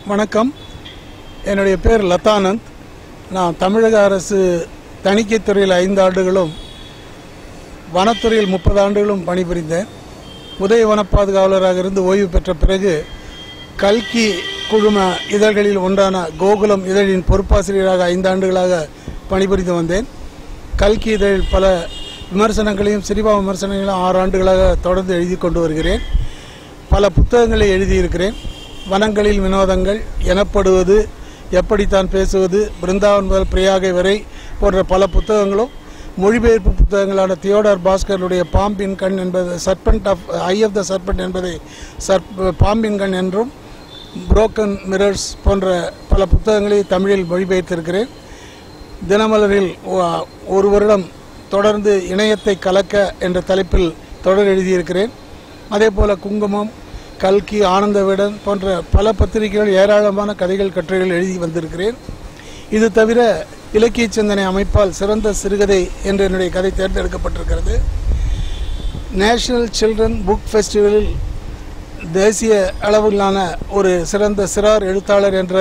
வணக்கம் என்னுடைய பேர் லதானந்த் நான் தமிழக அரசு தணிக்கைத் துறையில் ஐந்து ஆண்டுகளும் வனத்துறையில் முப்பது ஆண்டுகளும் பணிபுரிந்தேன் உதய வன பாதுகாவலராக இருந்து ஓய்வு பெற்ற பிறகு கல்கி குழும இதழ்களில் ஒன்றான கோகுலம் இதழின் பொறுப்பாசிரியராக ஐந்து ஆண்டுகளாக பணிபுரிந்து வந்தேன் கல்கி இதழில் பல விமர்சனங்களையும் சினிமா விமர்சனங்களையும் ஆறு ஆண்டுகளாக தொடர்ந்து எழுதி கொண்டு வருகிறேன் பல புத்தகங்களை எழுதியிருக்கிறேன் வனங்களில் வினோதங்கள் எனப்படுவது எப்படித்தான் பேசுவது பிருந்தாவன் முதல் பிரியாகை வரை போன்ற பல புத்தகங்களும் மொழிபெயர்ப்பு புத்தகங்களான தியோடர் பாஸ்கருடைய பாம்பின் கண் என்பது serpent of eye of the serpent என்பதை சர்ப் பாம்பின் கண் என்றும் புரோக்கன் மிரர்ஸ் போன்ற பல புத்தகங்களை தமிழில் மொழிபெயர்த்திருக்கிறேன் தினமலரில் ஒ- ஒரு வருடம் தொடர்ந்து இணையத்தை கலக்க என்ற தலைப்பில் தொடர் எழுதியிருக்கிறேன் அதே போல குங்குமம் கல்கி ஆனந்த விடன் போன்ற பல பத்திரிகைகள் ஏராளமான கதைகள் கட்டுரைகள் எழுதி வந்திருக்கிறேன் இது தவிர இலக்கிய சிந்தனை அமைப்பால் சிறந்த சிறுகதை என்ற என்னுடைய கதை தேர்ந்தெடுக்கப்பட்டிருக்கிறது நேஷனல் சில்ட்ரன் புக் ஃபெஸ்டிவலில் தேசிய அளவிலான ஒரு சிறந்த சிறார் எழுத்தாளர் என்ற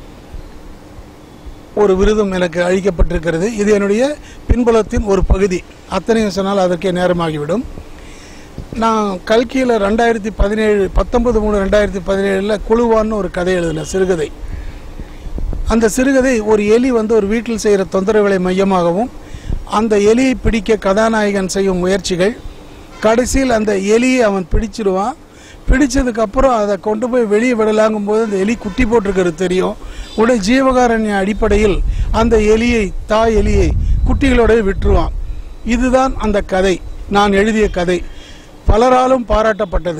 ஒரு விருதும் எனக்கு அளிக்கப்பட்டிருக்கிறது இது என்னுடைய பின்புலத்தின் ஒரு பகுதி அத்தனையும் சொன்னால் அதற்கே நேரமாகிவிடும் நான் கல்கியில் ரெண்டாயிரத்தி பதினேழு பத்தொன்பது மூணு ரெண்டாயிரத்தி பதினேழில் குழுவான்னு ஒரு கதை எழுதினேன் சிறுகதை அந்த சிறுகதை ஒரு எலி வந்து ஒரு வீட்டில் செய்கிற தொந்தரவுகளை மையமாகவும் அந்த எலியை பிடிக்க கதாநாயகன் செய்யும் முயற்சிகள் கடைசியில் அந்த எலியை அவன் பிடிச்சிடுவான் பிடிச்சதுக்கு அப்புறம் அதை கொண்டு போய் வெளியே விடலாங்கும் போது அந்த எலி குட்டி போட்டிருக்கிறது தெரியும் உடனே ஜீவகாரண்ய அடிப்படையில் அந்த எலியை தாய் எலியை குட்டிகளோட விட்டுருவான் இதுதான் அந்த கதை நான் எழுதிய கதை பலராலும் பாராட்டப்பட்டது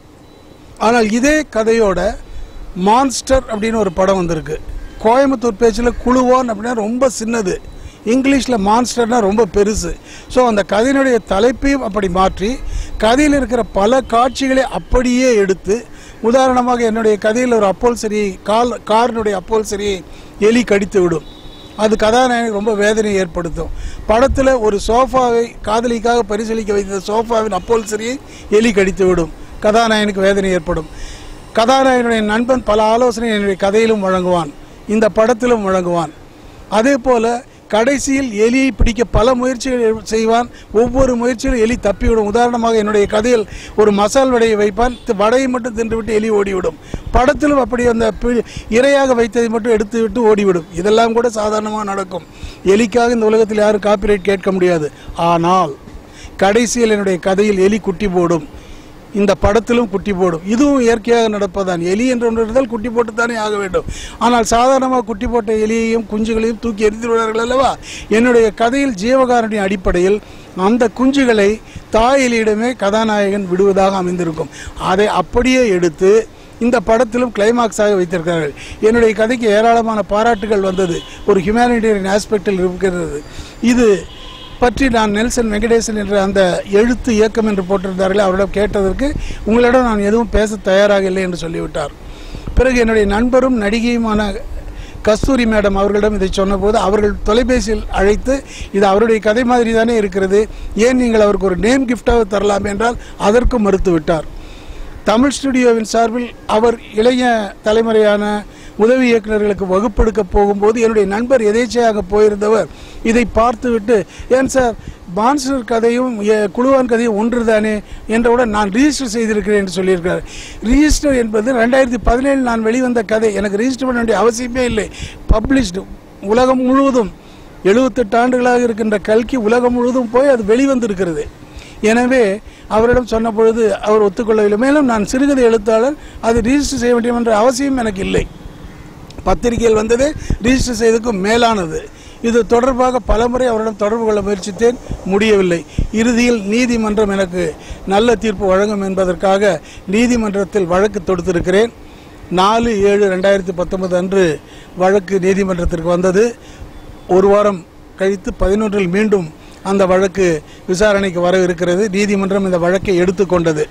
ஆனால் இதே கதையோட மான்ஸ்டர் அப்படின்னு ஒரு படம் வந்திருக்கு கோயம்புத்தூர் பேச்சில் குழுவான் அப்படின்னா ரொம்ப சின்னது இங்கிலீஷில் மான்ஸ்டர்னா ரொம்ப பெருசு ஸோ அந்த கதையினுடைய தலைப்பையும் அப்படி மாற்றி கதையில் இருக்கிற பல காட்சிகளை அப்படியே எடுத்து உதாரணமாக என்னுடைய கதையில் ஒரு அப்போல் சரி கால் காரினுடைய அப்போல் சரியை எலி கடித்து விடும் அது கதாநாயகனுக்கு ரொம்ப வேதனையை ஏற்படுத்தும் படத்தில் ஒரு சோஃபாவை காதலிக்காக பரிசீலிக்க வைத்த சோஃபாவின் அப்போல் சரியை எலி கடித்து விடும் கதாநாயகனுக்கு வேதனை ஏற்படும் கதாநாயகனுடைய நண்பன் பல ஆலோசனை என்னுடைய கதையிலும் வழங்குவான் இந்த படத்திலும் வழங்குவான் அதே போல கடைசியில் எலியை பிடிக்க பல முயற்சிகள் செய்வான் ஒவ்வொரு முயற்சியிலும் எலி தப்பிவிடும் உதாரணமாக என்னுடைய கதையில் ஒரு மசால் வடையை வைப்பான் தி- வடையை மட்டும் தின்றுவிட்டு எலி ஓடிவிடும் படத்திலும் அப்படி அந்த பி- இரையாக வைத்ததை மட்டும் எடுத்து விட்டு ஓடிவிடும் இதெல்லாம் கூட சாதாரணமாக நடக்கும் எலிக்காக இந்த உலகத்தில் யாரும் காப்பிரைட் கேட்க முடியாது ஆனால் கடைசியில் என்னுடைய கதையில் எலி குட்டி போடும் இந்த படத்திலும் குட்டி போடும் இதுவும் இயற்கையாக நடப்பதுதான் எலி என்று ஒன்று இருந்தால் குட்டி போட்டுத்தானே ஆக வேண்டும் ஆனால் சாதாரணமாக குட்டி போட்ட எலியையும் குஞ்சுகளையும் தூக்கி எரிந்து விடுவார்கள் அல்லவா என்னுடைய கதையில் ஜீவகாரணிய அடிப்படையில் அந்த குஞ்சுகளை தாய் எலியிடமே கதாநாயகன் விடுவதாக அமைந்திருக்கும் அதை அப்படியே எடுத்து இந்த படத்திலும் கிளைமாக்ஸாக வைத்திருக்கிறார்கள் என்னுடைய கதைக்கு ஏராளமான பாராட்டுகள் வந்தது ஒரு ஹியூமானிட்டேரியன் ஆஸ்பெக்டில் இருக்கிறது இது பற்றி நான் நெல்சன் வெங்கடேசன் என்ற அந்த எழுத்து இயக்கம் என்று போட்டிருந்தார்களே அவரிடம் கேட்டதற்கு உங்களிடம் நான் எதுவும் பேச தயாராக இல்லை என்று சொல்லிவிட்டார் பிறகு என்னுடைய நண்பரும் நடிகையுமான கஸ்தூரி மேடம் அவர்களிடம் இதை சொன்னபோது அவர்கள் தொலைபேசியில் அழைத்து இது அவருடைய கதை மாதிரி தானே இருக்கிறது ஏன் நீங்கள் அவருக்கு ஒரு நேம் கிஃப்டாக தரலாம் என்றால் அதற்கும் மறுத்து விட்டார் தமிழ் ஸ்டுடியோவின் சார்பில் அவர் இளைய தலைமுறையான உதவி இயக்குநர்களுக்கு வகுப்பெடுக்க போகும்போது என்னுடைய நண்பர் எதேச்சையாக போயிருந்தவர் இதை பார்த்துவிட்டு ஏன் சார் பான்சர் கதையும் எ- குழுவான் கதையும் ஒன்றுதானே என்றவுடன் நான் ரிஜிஸ்டர் செய்திருக்கிறேன் என்று சொல்லியிருக்கிறார் ரிஜிஸ்டர் என்பது ரெண்டாயிரத்தி பதினேழு நான் வெளிவந்த கதை எனக்கு ரிஜிஸ்டர் பண்ண வேண்டிய அவசியமே இல்லை பப்ளிஷ்டு உலகம் முழுவதும் எழுபத்தெட்டு ஆண்டுகளாக இருக்கின்ற கல்கி உலகம் முழுவதும் போய் அது வெளிவந்திருக்கிறது எனவே அவரிடம் சொன்ன பொழுது அவர் ஒத்துக்கொள்ளவில்லை மேலும் நான் சிறுகதை எழுத்தாளர் அது ரிஜிஸ்டர் செய்ய வேண்டும் என்ற அவசியம் எனக்கு இல்லை பத்திரிகையில் வந்ததே ரிஜிஸ்டர் செய்ததுக்கும் மேலானது இது தொடர்பாக பலமுறை அவரிடம் தொடர்பு கொள்ள முயற்சித்தேன் முடியவில்லை இறுதியில் நீதிமன்றம் எனக்கு நல்ல தீர்ப்பு வழங்கும் என்பதற்காக நீதிமன்றத்தில் வழக்கு தொடுத்திருக்கிறேன் நாலு ஏழு ரெண்டாயிரத்தி பத்தொன்பது அன்று வழக்கு நீதிமன்றத்திற்கு வந்தது ஒரு வாரம் கழித்து பதினொன்றில் மீண்டும் அந்த வழக்கு விசாரணைக்கு வர இருக்கிறது நீதிமன்றம் இந்த வழக்கை எடுத்துக்கொண்டது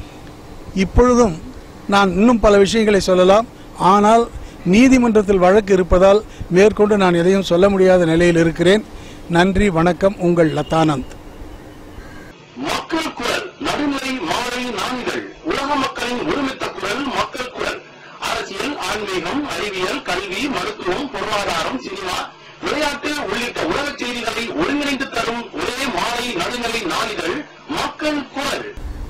இப்பொழுதும் நான் இன்னும் பல விஷயங்களை சொல்லலாம் ஆனால் நீதிமன்றத்தில் வழக்கு இருப்பதால் மேற்கொண்டு நான் எதையும் சொல்ல முடியாத நிலையில் இருக்கிறேன் நன்றி வணக்கம் உங்கள் லதானந்த் மக்கள் குரல் நடுநிலை மாலை நான்கள் உலக மக்களின் ஒருமித்த குரல் மக்கள் குரல் அரசியல் ஆன்மீக ஆன்மீகம் அறிவியல் கல்வி மருத்துவம் பொருளாதாரம் சினிமா விளையாட்டு உள்ளிட்ட உலக செய்திகளை ஒருங்கிணைந்து தரும் ஒரே மாலை நடுநிலை நாளிதழ் மக்கள் குரல்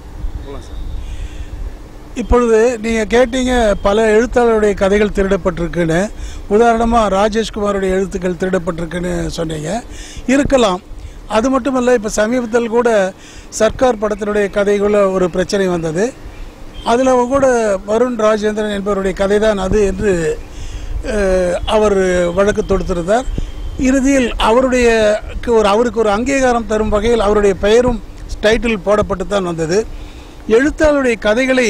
இப்பொழுது நீங்க கேட்டீங்க பல எழுத்தாளருடைய கதைகள் திருடப்பட்டிருக்குன்னு உதாரணமா ராஜேஷ்குமாருடைய எழுத்துக்கள் திருடப்பட்டிருக்குன்னு சொன்னீங்க இருக்கலாம் அது மட்டுமல்ல இப்போ சமீபத்தில் கூட சர்க்கார் படத்தினுடைய கதைக்குள்ள ஒரு பிரச்சனை வந்தது அதில் கூட வருண் ராஜேந்திரன் என்பவருடைய கதை தான் அது என்று அஹ், அவர் வழக்கு தொடுத்திருந்தார் இறுதியில் அவருடைய க்கு ஒரு அவருக்கு ஒரு அங்கீகாரம் தரும் வகையில் அவருடைய பெயரும் டைட்டில் போடப்பட்டு தான் வந்தது எழுத்தாளருடைய கதைகளை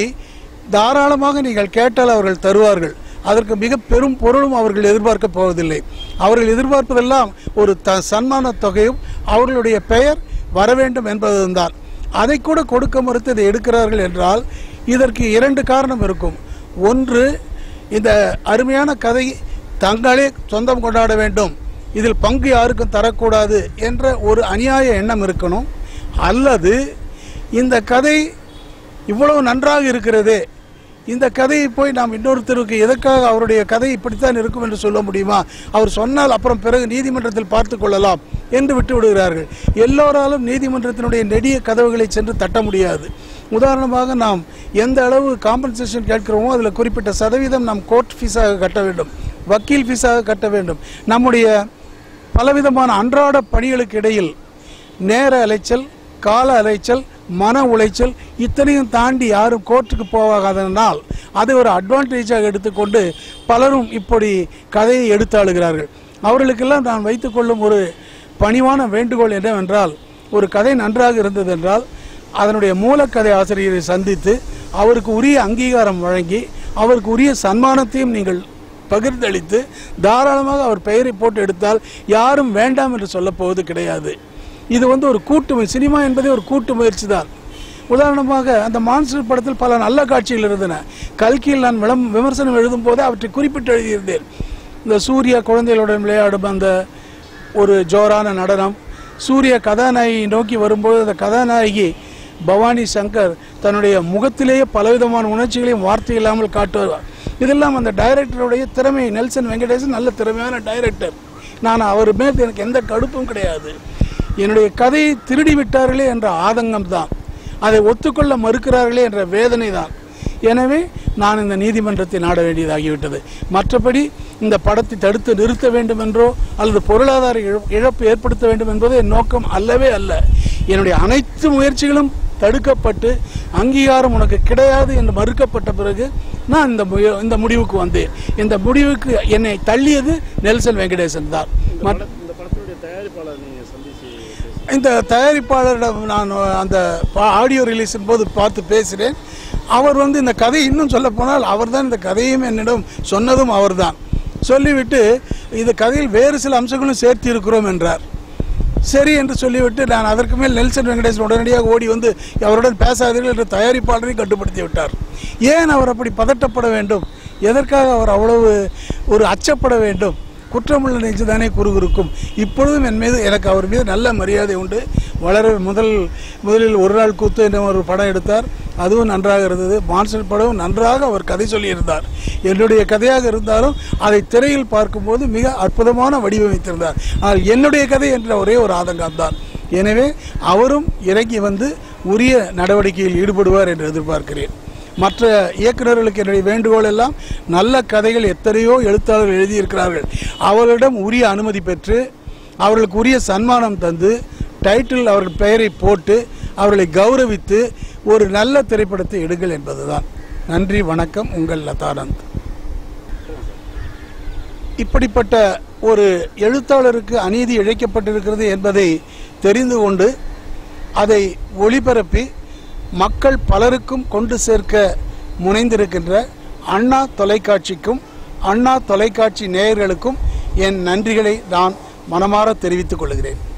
தாராளமாக நீங்கள் கேட்டால் அவர்கள் தருவார்கள் அதற்கு மிக பெரும் பொருளும் அவர்கள் எதிர்பார்க்க போவதில்லை அவர்கள் எதிர்பார்ப்பதெல்லாம் ஒரு த சன்மான தொகையும் அவர்களுடைய பெயர் வர வேண்டும் என்பதுதான் அதை கூட கொடுக்க மறுத்து இதை எடுக்கிறார்கள் என்றால் இதற்கு இரண்டு காரணம் இருக்கும் ஒன்று இந்த அருமையான கதை தங்களே சொந்தம் கொண்டாட வேண்டும் இதில் பங்கு யாருக்கும் தரக்கூடாது என்ற ஒரு அநியாய எண்ணம் இருக்கணும் அல்லது இந்த கதை இவ்வளவு நன்றாக இருக்கிறதே இந்த கதையை போய் நாம் இன்னொருத்தருக்கு எதற்காக அவருடைய கதை இப்படித்தான் இருக்கும் என்று சொல்ல முடியுமா அவர் சொன்னால் அப்புறம் பிறகு நீதிமன்றத்தில் பார்த்து கொள்ளலாம் என்று விட்டு விடுகிறார்கள் எல்லோராலும் நீதிமன்றத்தினுடைய நெடிய கதவுகளை சென்று தட்ட முடியாது உதாரணமாக நாம் எந்த அளவு காம்பன்சேஷன் கேட்கிறோமோ அதில் குறிப்பிட்ட சதவீதம் நாம் கோர்ட் ஃபீஸாக கட்ட வேண்டும் வக்கீல் ஃபீஸாக கட்ட வேண்டும் நம்முடைய பலவிதமான அன்றாட பணிகளுக்கு இடையில் நேர அலைச்சல் கால அலைச்சல் மன உளைச்சல் இத்தனையும் தாண்டி யாரும் கோர்ட்டுக்கு போகாதனால் அதை ஒரு அட்வான்டேஜாக எடுத்துக்கொண்டு பலரும் இப்படி கதையை எடுத்தாளுகிறார்கள் அவர்களுக்கெல்லாம் நான் வைத்துக்கொள்ளும் ஒரு பணிவான வேண்டுகோள் என்னவென்றால் ஒரு கதை நன்றாக இருந்தது என்றால் அதனுடைய மூலக்கதை ஆசிரியரை சந்தித்து அவருக்கு உரிய அங்கீகாரம் வழங்கி அவருக்கு உரிய சன்மானத்தையும் நீங்கள் பகிர்ந்தளித்து தாராளமாக அவர் பெயரை போட்டு எடுத்தால் யாரும் வேண்டாம் என்று சொல்லப் போவது கிடையாது இது வந்து ஒரு கூட்டு முய- சினிமா என்பதே ஒரு கூட்டு முயற்சி தான் உதாரணமாக அந்த மான்ஸ்டர் படத்தில் பல நல்ல காட்சிகள் இருந்தன கல்கியில் நான் விளம் விமர்சனம் எழுதும் போது அவற்றை குறிப்பிட்டு எழுதியிருந்தேன் இந்த சூர்யா குழந்தைகளுடன் விளையாடும் அந்த ஒரு ஜோரான நடனம் சூர்யா கதாநாயகி நோக்கி வரும்போது அந்த கதாநாயகி பவானி சங்கர் தன்னுடைய முகத்திலேயே பலவிதமான உணர்ச்சிகளையும் வார்த்தை இல்லாமல் காட்டுவார் இதெல்லாம் அந்த டைரக்டருடைய திறமை நெல்சன் வெங்கடேசன் நல்ல திறமையான டைரக்டர் நான் அவர் மேல் எனக்கு எந்த கடுப்பும் கிடையாது என்னுடைய கதையை திருடி விட்டார்களே என்ற ஆதங்கம் தான் அதை ஒத்துக்கொள்ள மறுக்கிறார்களே என்ற வேதனை தான் எனவே நான் இந்த நீதிமன்றத்தை நாட வேண்டியதாகிவிட்டது மற்றபடி இந்த படத்தை தடுத்து நிறுத்த வேண்டும் என்றோ அல்லது பொருளாதார இழ- இழப்பு ஏற்படுத்த வேண்டும் என்பது என் நோக்கம் அல்லவே அல்ல என்னுடைய அனைத்து முயற்சிகளும் தடுக்கப்பட்டு அங்கீகாரம் உனக்கு கிடையாது என்று மறுக்கப்பட்ட பிறகு நான் இந்த முய- இந்த முடிவுக்கு வந்தேன் இந்த முடிவுக்கு என்னை தள்ளியது நெல்சன் வெங்கடேசன் தான் மற்ற- இந்த படத்தினுடைய தயாரிப்பாளர் நீங்க சந்திச்சு பேசுங்க இந்த தயாரிப்பாளரிடம் நான் அந்த பா- ஆடியோ ரிலீஸின் போது பார்த்து பேசினேன் அவர் வந்து இந்த கதை இன்னும் சொல்ல போனால் அவர்தான் இந்த கதையும் என்னிடம் சொன்னதும் அவர்தான் சொல்லிவிட்டு இந்த கதையில் வேறு சில அம்சங்களும் சேர்த்து இருக்கிறோம் என்றார் சரி என்று சொல்லிவிட்டு நான் அதற்கு மேல் நெல்சன் வெங்கடேசன் உடனடியாக ஓடி வந்து அவருடன் பேசாதீர்கள் என்று தயாரிப்பாளரை கட்டுப்படுத்தி விட்டார் ஏன் அவர் அப்படி பதட்டப்பட வேண்டும் எதற்காக அவர் அவ்வளவு ஒரு அச்சப்பட வேண்டும் குற்றமுள்ள நெஞ்சு தானே குறுகுறுக்கும் இப்பொழுதும் என் மீது எனக்கு அவர் மீது நல்ல மரியாதை உண்டு வளர முதல் முதலில் ஒரு நாள் கூத்து என்ற ஒரு படம் எடுத்தார் அதுவும் நன்றாக இருந்தது மான்சல் படமும் நன்றாக அவர் கதை சொல்லியிருந்தார் என்னுடைய கதையாக இருந்தாலும் அதை திரையில் பார்க்கும்போது மிக அற்புதமான வடிவமைத்திருந்தார் ஆனால் என்னுடைய கதை என்ற ஒரே ஒரு ஆதங்கம்தான் எனவே அவரும் இறங்கி வந்து உரிய நடவடிக்கையில் ஈடுபடுவார் என்று எதிர்பார்க்கிறேன் மற்ற இயக்குநர்களுக்கு என்னுடைய வேண்டுகோள் எல்லாம் நல்ல கதைகள் எத்தனையோ எழுத்தாளர்கள் எழுதியிருக்கிறார்கள் அவர்களிடம் உரிய அனுமதி பெற்று அவர்களுக்கு உரிய சன்மானம் தந்து டைட்டில் அவர்கள் பெயரை போட்டு அவர்களை கௌரவித்து ஒரு நல்ல திரைப்படத்தை எடுங்கள் என்பதுதான் நன்றி வணக்கம் உங்கள் லதானந்த் இப்படிப்பட்ட ஒரு எழுத்தாளருக்கு அநீதி இழைக்கப்பட்டிருக்கிறது என்பதை தெரிந்து கொண்டு அதை ஒளிபரப்பி மக்கள் பலருக்கும் கொண்டு சேர்க்க முனைந்திருக்கின்ற அண்ணா தொலைக்காட்சிக்கும் அண்ணா தொலைக்காட்சி நேயர்களுக்கும் என் நன்றிகளை நான் மனமாற தெரிவித்துக் கொள்கிறேன்